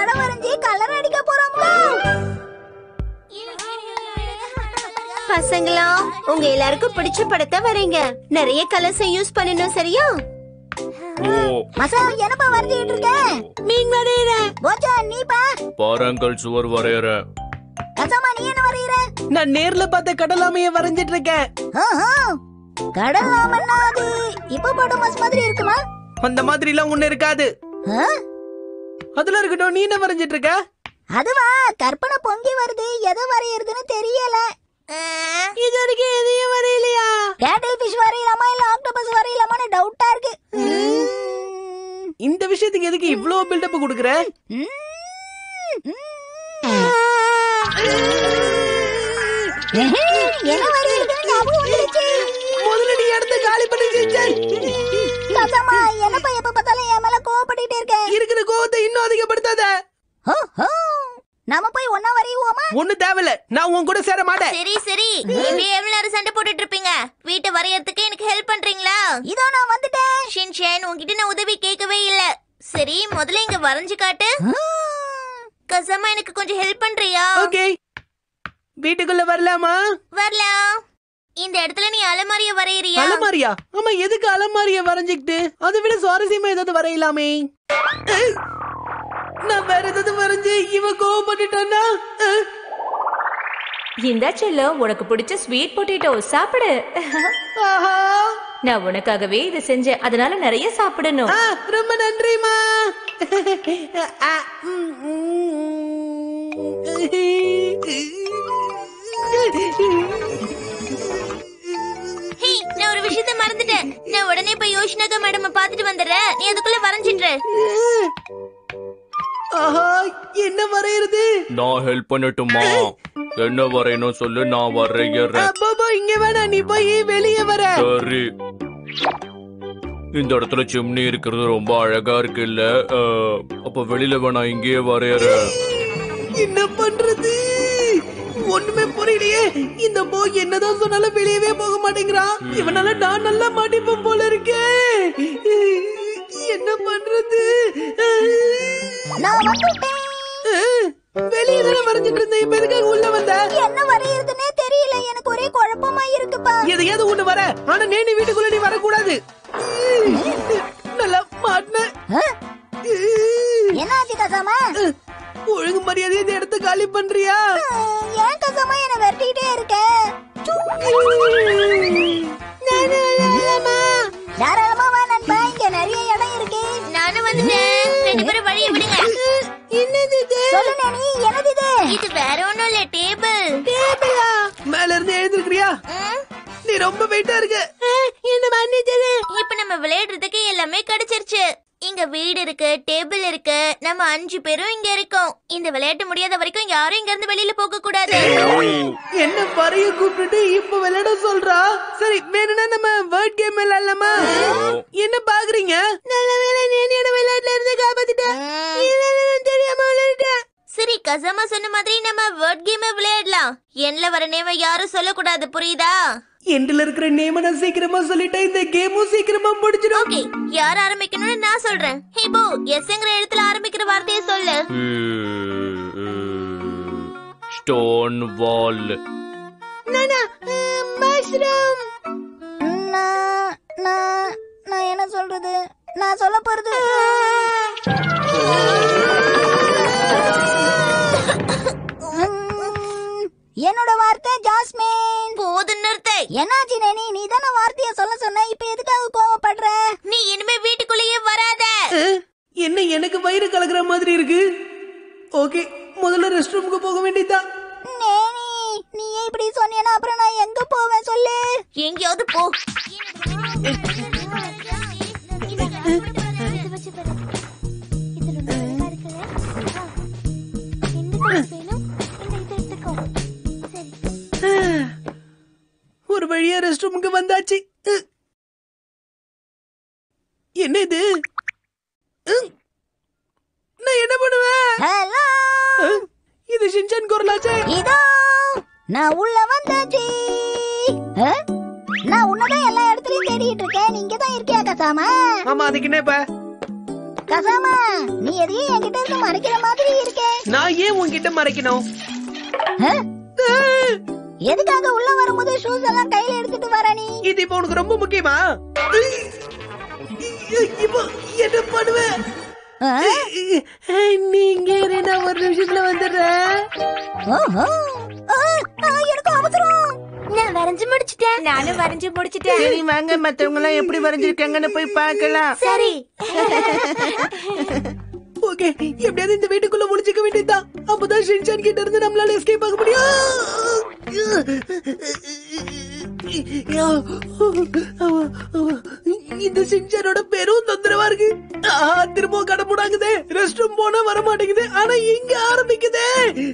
படம் வரைஞ்சி கலர் அடிக்க போறோம்ல பசங்களா உங்க எல்லாருக்கும் பிடிச்ச படத்தை வரைங்க நிறைய கலர்ஸ் யூஸ் பண்ணணும் சரியா ஓ மசா என்னப்பா வரைஞ்சிட்டு இருக்க மீன் வரையற போச்சா நீப்பா பாறாங்கல் சுவர் வரையற கசாமா நீ என்ன வரையிற நான் நேர்ல பார்த்த கடலாமைய வரைஞ்சிட்டு இருக்கேன் ஆஹா. கடல் ஆமன்னா அது இப்ப படம் மாஸ் மாதிரி இருக்குமா அந்த மாதிரி எல்லாம் ஒண்ணு இருக்காது ஆ? அதுல இருக்கட்டும் நீ என்ன வரைஞ்சிட்டு இருக்க அதுவா கற்பனை பொங்கி வருது எதை வரையறதுன்னு தெரியல இது வரைக்கும் எதையும் வரையலையா கேட்டில் ஃபிஷ் வரையலாமா இல்ல ஆக்டோபஸ் வரையலாமான்னு டவுட்டா இருக்கு ம். இந்த விஷயத்துக்கு எதுக்கு இவ்ளோ பில்டப் கொடுக்குற ம். என்ன வரையறதுன்னு ஞாபகம் வந்துருச்சு முதல்ல நீ இடத்த காலி பண்ணி செஞ்சேன் கசாமா என்னப்பா எப்ப பார்த்தாலும் என் மேல கோவப்பட்டுட்டே இருக்க இருக்கிற கோவத்தை இன்னும் அதிகப்படுத்தாத ஹோ, ஹோ. நாம போய் ஒன்னா வரையுவோமா ஒண்ணு தேவையில்ல நான் உன் கூட சேர மாட்டேன் சரி சரி இப்படியே எவ்வளவு நேரம் சண்டை போட்டுட்டு இருப்பீங்க வீட்டை வரையறதுக்கு எனக்கு ஹெல்ப் பண்றீங்களா இதோ நான் வந்துட்டேன் ஷின்ஷேன் உன்கிட்ட நான் உதவி கேட்கவே இல்ல சரி முதல்ல இங்க வரைஞ்சு காட்டு கசமா எனக்கு கொஞ்சம் ஹெல்ப் பண்றியா ஓகே வீட்டுக்குள்ள வரலாமா வரலாம் இந்த இடத்துல நீ அலமாரிய வரையறியா அலமாரியா ஆமா எதுக்கு அலமாரிய வரைஞ்சுக்கிட்டு அதை விட சுவாரஸ்யமா ஏதாவது வரையலாமே அஹ். நான் வேற ஏதாவது வரைஞ்சு இவ கோவப்பட்டுட்டானா அஹ். இந்தா செல்லம் உனக்கு பிடிச்ச ஸ்வீட் பொட்டேட்டோ சாப்பிடு ஆஹா நான் உனக்காகவே இதை செஞ்சேன் அதனால நிறைய சாப்பிடணும் ஆ, ரொம்ப நன்றிமா ஆ, ம், ஹே நான் ஒரு விஷயத்த மறந்துட்டேன் நான் உடனே போய் யோஷினாக்கா மேடம் பாத்துட்டு வந்துடுறேன் நீ அதுக்குள்ள வரைஞ்சிட்டு ஆஹா என்ன வரையறது நான் ஹெல்ப் பண்ணட்டுமா என்ன வரையணும் சொல்லு நான் வரையறேன் பாபா இங்க வேணா நீ போய் வெளியே வர சரி இந்த இடத்துல சிம்னி இருக்கிறது ரொம்ப அழகா இருக்கு இல்ல அப்ப வெளியில வேணா இங்கேயே வரையறேன் என்ன பண்றது ஒண்ணுமே புரியலையே இந்த போ என்னதான் சொன்னாலும் வெளியவே போக மாட்டேங்கிறான் இவனால நான் நல்லா மாட்டிப்பேன் போல இருக்கே என்ன பண்றது நான் வந்துட்டேன் வெளியே தானே வரைஞ்சிட்டு இருந்தேன் இப்ப எதுக்காக உள்ள வந்த என்ன வரையறதுன்னே தெரியல எனக்கு ஒரே குழப்பமா இருக்குப்பா எதையாவது ஒண்ணு வர ஆனா நேனி வீட்டுக்குள்ள நீ வரக்கூடாது நல்லா மாட்டின ஆ? என்னாச்சு கசாமா ஒழுங்கு மரியாதை இந்த இடத்த காலி பண்றியா ம், ஏன் கசாமா என்ன விரட்டிக்கிட்டே இருக்க தாராளமா வா நண்பா இங்க நிறைய இடம் இருக்கு நானும் வந்துட்டேன் ரெண்டு பேரும் வழிய விடுங்க என்னது இது சொல்லு நானி என்னது இது இது வேற ஒண்ணும் இல்ல டேபிள் மேல இருந்து எழுந்திருக்கிறியா நீ ரொம்ப வெயிட்டா இருக்க என்ன மன்னிச்சது இப்ப நம்ம விளையாடுறதுக்கு எல்லாமே கிடைச்சிருச்சு இங்க வீடு இருக்கு டேபிள் இருக்கு நம்ம அஞ்சு பேரும் இங்க இருக்கோம் இந்த விளையாட்டு முடியாத வரைக்கும் யாரும் இங்க இருந்து வெளியில போக கூடாது என்ன வரைய கூப்பிட்டுட்டு இப்ப விளையாட சொல்றா சரி வேணும்னா நம்ம வேர்ட் கேம் விளையாடலாமா என்ன பாக்குறீங்க நல்ல வேலை நேனியோட விளையாட்டுல இருந்து காப்பாத்திட்டேன் இல்லைன்னா நான் தெரியாம விளையாடிட்டேன் சரி கசமா சொன்ன மாதிரி நம்ம வேர்ட் கேம் விளையாடலாம் என்ல வர நேம யாரும் சொல்லக்கூடாது புரியுதா எண்டில் இருக்கிற நேம நான் சீக்கிரமா சொல்லிட்டேன் இந்த கேமும் சீக்கிரமா முடிச்சிடும் ஓகே யார் ஆரம்பிக்கணும்னு நான் சொல்றேன் ஹே போ எஸ்ங்கிற எழுத்துல ஆரம்பிக்கிற வார்த்தையை சொல்லு ஸ்டோன் வால் மஷ்ரூம் நான் நான் நான் என்ன சொல்றது நான் சொல்ல போறது ம், என்னோட வார்த்தை ஜாஸ்மின் போது நிறுத்தை என்னாச்சு நேனி நீ தானே வார்த்தைய சொல்ல சொன்ன இப்ப எதுக்காக கோவப்படுற நீ இனிமே வீட்டுக்குள்ளேயே வராத அஹ், என்ன எனக்கு வயிறு கலக்குற மாதிரி இருக்கு ஓகே முதல்ல ரெஸ்ட் ரூமுக்கு போக வேண்டியதுதான் நேனி நீ இப்படி சொன்னீனா அப்புறம் நான் எங்க போவேன் சொல்லு எங்கேயாவது போ ஒரு வழியா ரெஸ்ட் ரூமுக்கு வந்தாச்சு அஹ். என்ன இது அஹ். நான் என்ன பண்ணுவேன் ஹலோ அஹ், இது ஷின்சான் குரலாச்சே இதோ நான் உள்ள வந்தாச்சு ஆ? நான் உன்னதான் எல்லா இடத்துலயும் தேடிட்டு இருக்கேன் நீங்க தான் இருக்கியா கசாமா ஆமா அதுக்கு என்ன இப்ப கசாமா நீ எதையும் என்கிட்ட இருந்து மறைக்கிற மாதிரி இருக்கே நான் ஏன் உன்கிட்ட மறைக்கணும் ஆ? எதுக்காக உள்ள வரும்போது ஷூஸ் எல்லாம் கையில எடுத்துட்டு வர நீ இது இப்ப உனக்கு ரொம்ப முக்கியமா இப்போ என்ன பண்ணுவேன் ஆ? நீங்க இரு, நான் ஒரு நிமிஷத்துல வந்துடுறேன் ஓஹோ. ஆ, ஆ, எனக்கு அவசரம் நான் வரைஞ்சு முடிச்சிட்டேன் நானும் வரைஞ்சு முடிச்சிட்டேன் சரி வாங்க மத்தவங்க எல்லாம் எப்படி வரைஞ்சிருக்காங்கன்னு போய் பார்க்கலாம் சரி ஓகே எப்படியாவது இந்த வீட்டுக்குள்ள முடிச்சுக்க வேண்டியதுதான் அப்பதான் ஷின்சான் கிட்ட இருந்து நம்மளால எஸ்கேப் ஆக முடியும் இந்த ஷின்சானோட பெரும் தொந்தரவா இருக்கு ஆ, திரும்பவும் கடை முடாங்குதே ரெஸ்ட் ரூம் போனா வர மாட்டேங்குது ஆனா இங்க ஆரம்பிக்குதே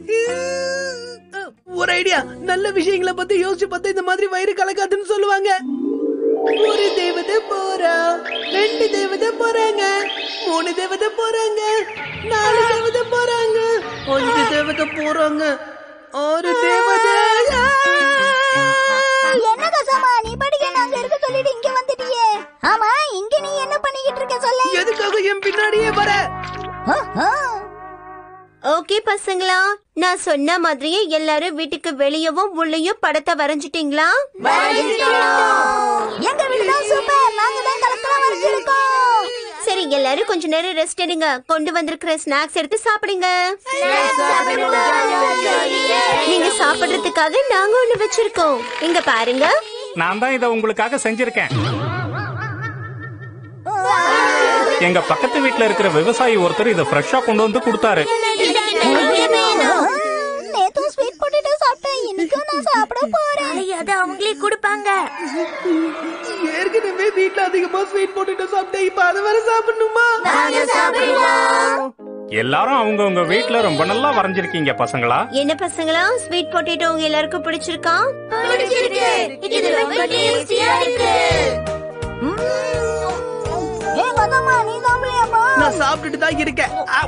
ஒரு ஐடியா நல்ல விஷயங்களை பத்தி யோசிச்சு பார்த்தா இந்த மாதிரி வயிறு கலக்காதுன்னு சொல்லுவாங்க ஒரு தேவதை போறா ரெண்டு தேவதை போறாங்க மூணு தேவதை போறாங்க நாலு தேவதை போறாங்க அஞ்சு தேவதை போறாங்க ஆறு தேவதை என்ன கசாமா நீ படிக்க நாங்க இருக்க சொல்லிட்டு இங்க வந்துட்டியே ஆமா இங்க நீ என்ன பண்ணிக்கிட்டு இருக்க சொல்ல எதுக்காக என் பின்னாடியே வர ஓகே பசங்களா நான் சொன்ன மாதிரியே எல்லாரும் வீட்டுக்கு வெளியவும் உள்ளேயும் படத்தை வரைஞ்சிட்டீங்களா எங்க வீடு தான் சூப்பர் நாங்க தான் கலக்கலா வரைஞ்சிருக்கோம் சரி எல்லாரும் கொஞ்ச நேரம் ரெஸ்ட் எடுங்க கொண்டு வந்திருக்கிற ஸ்நாக்ஸ் எடுத்து சாப்பிடுங்க நீங்க சாப்பிடுறதுக்காக நாங்க ஒண்ணு வச்சிருக்கோம் இங்க பாருங்க நான் தான் இதை உங்களுக்காக செஞ்சிருக்கேன் எங்க பக்கத்து வீட்ல இருக்கிற விவசாயி ஒருத்தர் இதை ஃப்ரெஷ்ஷா கொண்டு வந்து கொடுத்தாரு நேத்தும் ஸ்வீட் பொட்டேட்டோ சாப்பிட்டேன் இன்னைக்கும் நான் சாப்பிட போறேன் அது அவங்களே கொடுப்பாங்க ஏற்கனவே வீட்ல அதிகமா ஸ்வீட் போட்டுட்டு சாப்பிட்டேன் இப்ப அதை வேற சாப்பிடணுமா எல்லாரும் அவங்கவங்க வீட்ல ரொம்ப நல்லா வரைஞ்சிருக்கீங்க பசங்களா என்ன பசங்களா ஸ்வீட் பொட்டேட்டோ உங்க எல்லாருக்கும் பிடிச்சிருக்கா பிடிச்சிருக்கு இது ரொம்ப டேஸ்டியா இருக்கு ஏ கசாமா நீ சாப்பிடலையாமா நான் சாப்பிட்டுட்டு தான் இருக்கேன் ஆ.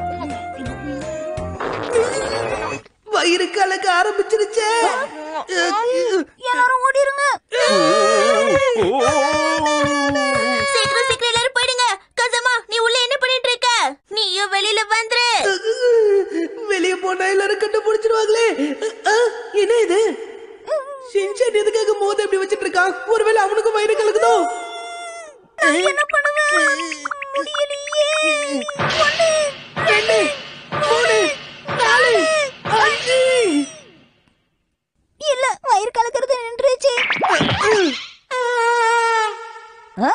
வயிறு கலக்க ஆரம்பிச்சிருச்சே எல்லாரும் ஓடிருங்க சீக்கிரம் சீக்கிரம் எல்லாரும் போயிடுங்க கசமா நீ உள்ள என்ன பண்ணிட்டு இருக்க நீயும் வெளியில வந்துரு வெளிய போனா எல்லாரும் கண்டுபிடிச்சிருவாங்களே ஆ, என்ன இது சின்சான் எதுக்காக மோத இப்படி வச்சிட்டு இருக்கான் ஒருவேளை அவனுக்கும் வயிறு கலக்குதோ என்ன பண்ணுவேன் முடியலையே ரெண்டு மூணு நாலு அஞ்சு இல்ல வயிறு கலக்கிறது நின்றுச்சு ஆ?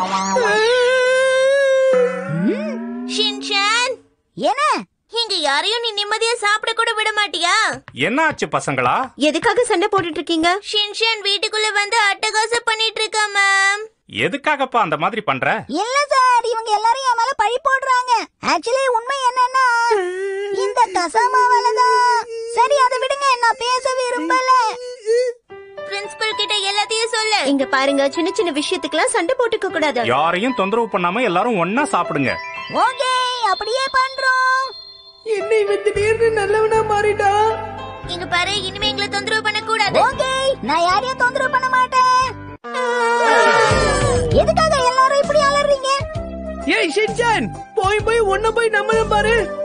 ஷின்சான் என்ன இங்க யாரையும் நீ நிம்மதியா சாப்பிட கூட விட மாட்டியா என்ன ஆச்சு பசங்களா எதுக்காக சண்டை போட்டுட்டு இருக்கீங்க ஷின்சான் வீட்டுக்குள்ள வந்து அட்டகாசம் பண்ணிட்டு இருக்கா மேம் எதுக்காகப்பா அந்த மாதிரி பண்ற இல்ல சார் இவங்க எல்லாரும் என் மேல பழி போடுறாங்க ஆக்சுவலி உண்மை என்னன்னா இந்த கசாமாவால தான் சரி அதை விடுங்க நான் பேச விரும்பல பிரின்சிபல் கிட்ட எல்லாத்தையும் சொல்லு இங்க பாருங்க சின்ன சின்ன விஷயத்துக்குலாம் சண்டை போட்டுக்க கூடாது யாரையும் தொந்தரவு பண்ணாம எல்லாரும் ஒன்னா சாப்பிடுங்க ஓகே அப்படியே பண்றோம் என்ன இவன் திடீர்னு நல்லவனா மாறிட்டான் இங்க பாரு இனிமே எங்களை தொந்தரவு பண்ண கூடாது ஓகே நான் யாரையும் தொந்தரவு பண்ண மாட்டேன் எதுக்காக எல்லாரும் இப்படி அலறீங்க ஏய் ஷின்சான் போய் போய் ஒன்ன போய் நம்ம பாரு